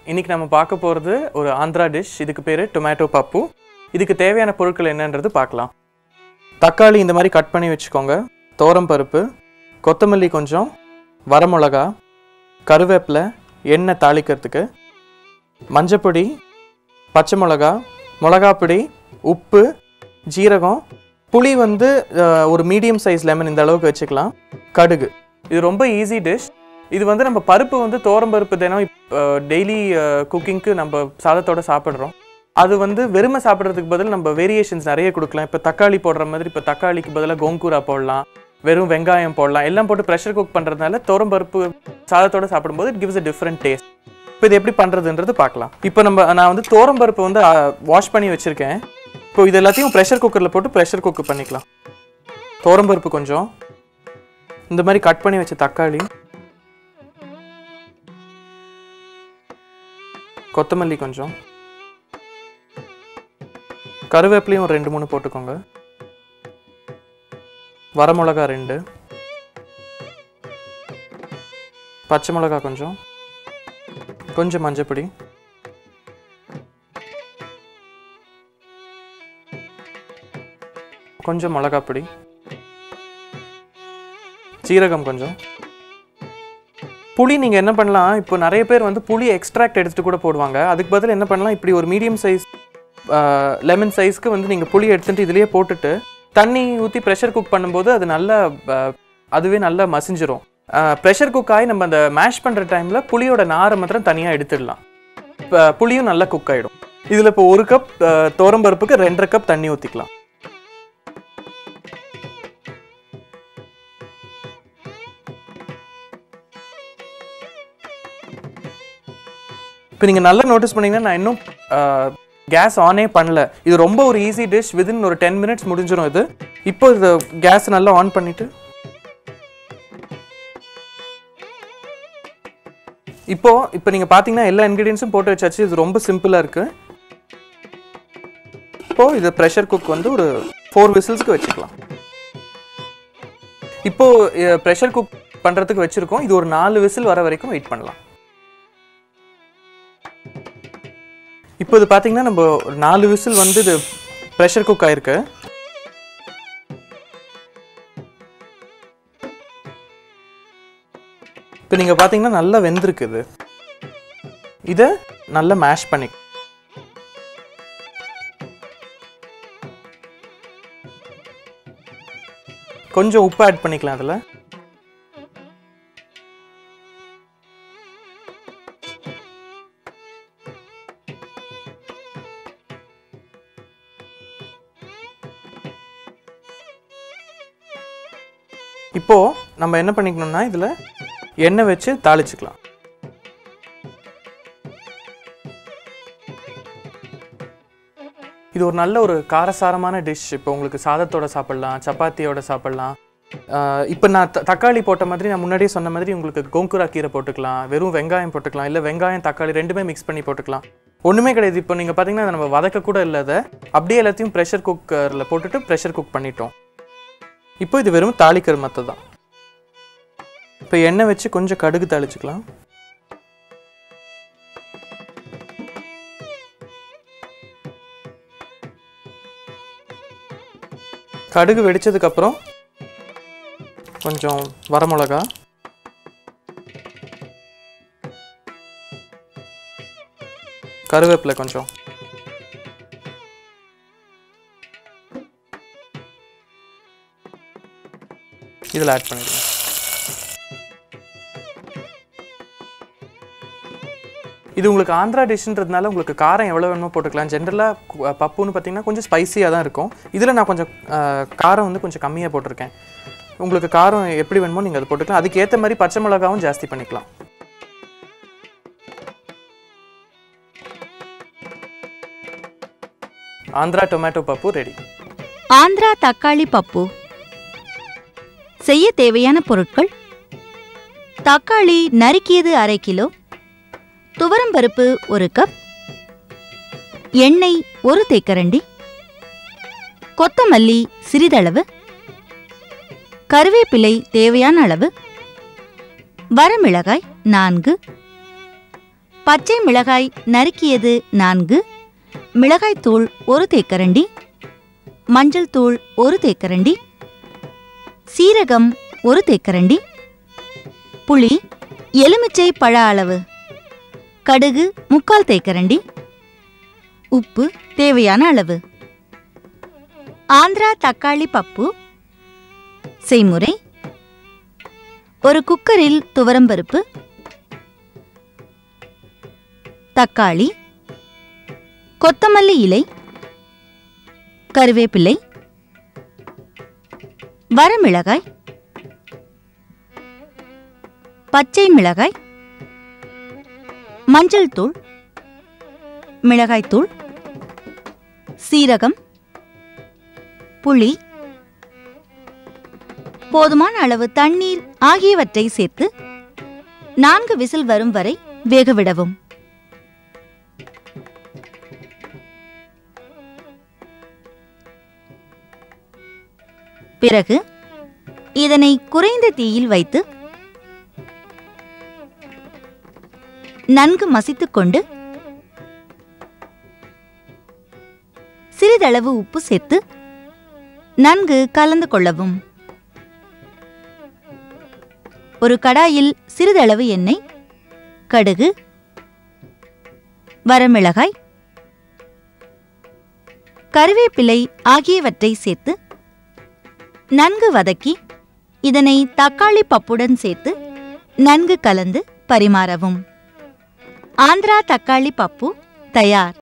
இன்னைக்கு நம்ம பார்க்க போகிறது ஒரு ஆந்திரா டிஷ் இதுக்கு பேர் டொமேட்டோ பப்பு இதுக்கு தேவையான பொருட்கள் என்னன்றது பார்க்கலாம் தக்காளி இந்த மாதிரி கட் பண்ணி வச்சுக்கோங்க தோரம் பருப்பு கொத்தமல்லி கொஞ்சம் வரமிளகா கருவேப்பிலை எண்ணெய் தாளிக்கிறதுக்கு மஞ்சப்பொடி பச்சை மிளகா மிளகாப்பொடி உப்பு ஜீரகம் புளி வந்து அஹ், ஒரு மீடியம் சைஸ் லெமன் இந்த அளவுக்கு வச்சுக்கலாம் கடுகு இது ரொம்ப ஈஸி டிஷ் இது வந்து நம்ம பருப்பு வந்து தோரம் பருப்பு தினம் டெய்லி குக்கிங்க்கு நம்ம சாதத்தோட சாப்பிட்றோம் அது வந்து வெறுமை சாப்பிட்றதுக்கு பதில் நம்ம வேரியேஷன்ஸ் நிறைய கொடுக்கலாம் இப்போ தக்காளி போடுற மாதிரி இப்போ தக்காளிக்கு பதிலாக கோங்கூரா போடலாம் வெறும் வெங்காயம் போடலாம் எல்லாம் போட்டு ப்ரெஷர் குக் பண்ணுறதுனால தோரம் பருப்பு சாதத்தோட சாப்பிடும்போது it gives a different taste இப்போ இது எப்படி பண்ணுறதுன்றது பார்க்கலாம் இப்போ நம்ம நான் வந்து தோரம் பருப்பு வந்து வாஷ் பண்ணி வச்சுருக்கேன் இப்போ இது எல்லாத்தையும் ப்ரெஷர் குக்கரில் போட்டு ப்ரெஷர் குக் பண்ணிக்கலாம் தோரம் பருப்பு கொஞ்சம் இந்த மாதிரி கட் பண்ணி வச்ச தக்காளி கொத்தமல்லி கொஞ்சம் கருவேப்பிலையும் ஒரு ரெண்டு மூணு போட்டுக்கோங்க வரமிளகா ரெண்டு பச்சை மிளகா கொஞ்சம் கொஞ்சம் மஞ்சப்பொடி கொஞ்சம் மிளகாப்பொடி சீரகம் கொஞ்சம் புளி நீங்கள் என்ன பண்ணலாம் இப்போ நிறைய பேர் வந்து புளி எக்ஸ்ட்ராக்ட் எடுத்துட்டு கூட போடுவாங்க அதுக்கு பதில் என்ன பண்ணலாம் இப்படி ஒரு மீடியம் சைஸ் லெமன் சைஸ்க்கு வந்து நீங்கள் புளி எடுத்துட்டு இதுலேயே போட்டுட்டு தண்ணி ஊற்றி ப்ரெஷர் குக் பண்ணும்போது அது நல்லா அஹ், அதுவே நல்லா மசிஞ்சிரும் ப்ரெஷர் குக் ஆகி நம்ம அந்த மேஷ் பண்ணுற டைமில் புளியோட நாரை மாத்திரம் தனியாக எடுத்துடலாம் இப்போ புளியும் நல்லா குக் ஆகிடும் இதில் இப்போ ஒரு கப் தோரம்பருப்புக்கு ரெண்டரை கப் தண்ணி ஊற்றிக்கலாம் இப்போ நீங்கள் நல்லா நோட்டீஸ் பண்ணீங்கன்னா நான் இன்னும் கேஸ் ஆனே பண்ணல இது ரொம்ப ஒரு ஈஸி டிஷ் வித்தின் ஒரு டென் மினிட்ஸ் முடிஞ்சிடும் இது இப்போ இது கேஸ் நல்லா ஆன் பண்ணிட்டு இப்போ இப்போ நீங்கள் பார்த்தீங்கன்னா எல்லா இன்க்ரீடியன்ஸும் போட்டு வச்சாச்சு இது ரொம்ப சிம்பிளாக இருக்கு இப்போ இது ப்ரெஷர் குக் வந்து ஒரு ஃபோர் விசில்ஸ்க்கு வச்சுக்கலாம் இப்போ ப்ரெஷர் குக் பண்ணுறதுக்கு வச்சுருக்கோம் இது ஒரு நாலு விசில் வர வரைக்கும் வெயிட் பண்ணலாம் இப்போ இது பார்த்தீங்கன்னா நம்ம ஒரு நாலு விசில் வந்து இது ப்ரெஷர் குக் ஆயிருக்கு இப்போ நீங்கள் பார்த்தீங்கன்னா நல்லா வெந்திருக்கு இது இதை நல்லா மேஷ் பண்ணி கொஞ்சம் உப்பு ஆட் பண்ணிக்கலாம் அதில் இப்போ நம்ம என்ன பண்ணிக்கணும்னா இதில் எண்ணெய் வச்சு தாளிச்சுக்கலாம் இது ஒரு நல்ல ஒரு காரசாரமான டிஷ் இப்போ உங்களுக்கு சாதத்தோட சாப்பிடலாம் சப்பாத்தியோட சாப்பிடலாம் ஆஹ் இப்போ நான் த- தக்காளி போட்ட மாதிரி நான் முன்னாடியே சொன்ன மாதிரி உங்களுக்கு கோங்குரா கீரை போட்டுக்கலாம் வெறும் வெங்காயம் போட்டுக்கலாம் இல்லை வெங்காயம் தக்காளி ரெண்டுமே மிக்ஸ் பண்ணி போட்டுக்கலாம் ஒன்றுமே கிடையாது இப்போ நீங்கள் பார்த்தீங்கன்னா அதை நம்ம வதக்க கூட இல்லாத அப்படியே எல்லாத்தையும் ப்ரெஷர் குக்கரில் போட்டுட்டு ப்ரெஷர் குக் பண்ணிட்டோம் இப்போ இது வெறும் தாளிக்கிற மற்ற தான் இப்போ எண்ணெய் வச்சு கொஞ்சம் கடுகு தாளிச்சுக்கலாம் கடுகு வெடிச்சதுக்கப்புறம் கொஞ்சம் வரமிளகா கருவேப்பிலை கொஞ்சம் இதில் ஆட் பண்ணிடுங்க இது உங்களுக்கு ஆந்திரா டிஷ்ன்றதுனால உங்களுக்கு காரம் எவ்வளோ வேணுமோ போட்டுக்கலாம் ஜென்ரலாக பப்புன்னு பார்த்தீங்கன்னா கொஞ்சம் ஸ்பைசியாக தான் இருக்கும் இதில் நான் கொஞ்சம் அஹ், காரம் வந்து கொஞ்சம் கம்மியாக போட்டிருக்கேன் உங்களுக்கு காரம் எப்படி வேணுமோ நீங்கள் அதை போட்டுக்கலாம் அதுக்கு ஏற்ற மாதிரி பச்சை மிளகாவும் ஜாஸ்தி பண்ணிக்கலாம் ஆந்திரா டொமேட்டோ பப்பு ரெடி ஆந்திரா தக்காளி பப்பு செய்ய தேவையான பொருட்கள் தக்காளி நறுக்கியது அரை கிலோ துவரம்பருப்பு ஒரு கப் எண்ணெய் ஒரு தேக்கரண்டி கொத்தமல்லி சிறிதளவு கருவேப்பிலை தேவையான அளவு வரமிளகாய் நான்கு பச்சை மிளகாய் நறுக்கியது நான்கு மிளகாய்த்தூள் ஒரு தேக்கரண்டி மஞ்சள் தூள் ஒரு தேக்கரண்டி சீரகம் ஒரு தேக்கரண்டி புளி எலுமிச்சை பழ அளவு கடுகு முக்கால் தேக்கரண்டி உப்பு தேவையான அளவு ஆந்திரா தக்காளி பப்பு செய்முறை ஒரு குக்கரில் துவரம்பருப்பு தக்காளி கொத்தமல்லி இலை கருவேப்பிலை வரமிளகாய் பச்சை மிளகாய் மஞ்சள் தூள் மிளகாய்த்தூள் சீரகம் புளி போதுமான அளவு தண்ணீர் ஆகியவற்றை சேர்த்து நான்கு விசில் வரும் வரை வேகவிடவும் பிறகு இதனை குறைந்த தீயில் வைத்து நன்கு மசித்துக்கொண்டு சிறிதளவு உப்பு சேர்த்து நன்கு கலந்து கொள்ளவும் ஒரு கடாயில் சிறிதளவு எண்ணெய் கடுகு வரமிளகாய் கருவேப்பிலை ஆகியவற்றை சேர்த்து நன்கு வதக்கி இதனை தக்காளி பப்புடன் சேர்த்து நன்கு கலந்து பரிமாறவும் ஆந்திரா தக்காளி பப்பு தயார்